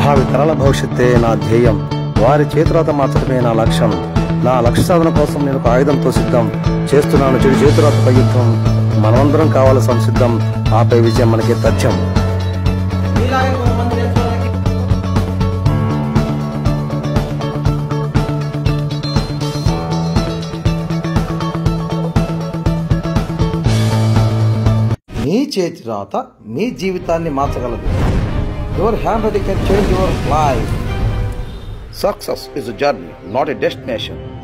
భావి తరాల భవిష్యత్తే నా ధ్యేయం వారి చేతురాత మార్చడమే నా లక్ష్యం నా లక్ష్య సాధన కోసం నేను ఒక ఆయుధంతో సిద్ధం చేస్తున్నాను చెడు చేతురాతపై యుద్ధం మనమందరం కావాలి సంసిద్ధం ఆపై విజయం మనకి తథ్యం మీలాగే కొంతమంది నేర్చుకోవడానికి మీ చేతి రాత మీ జీవితాన్ని మార్చగలదు your handwriting can change your life Success is a journey, not a destination.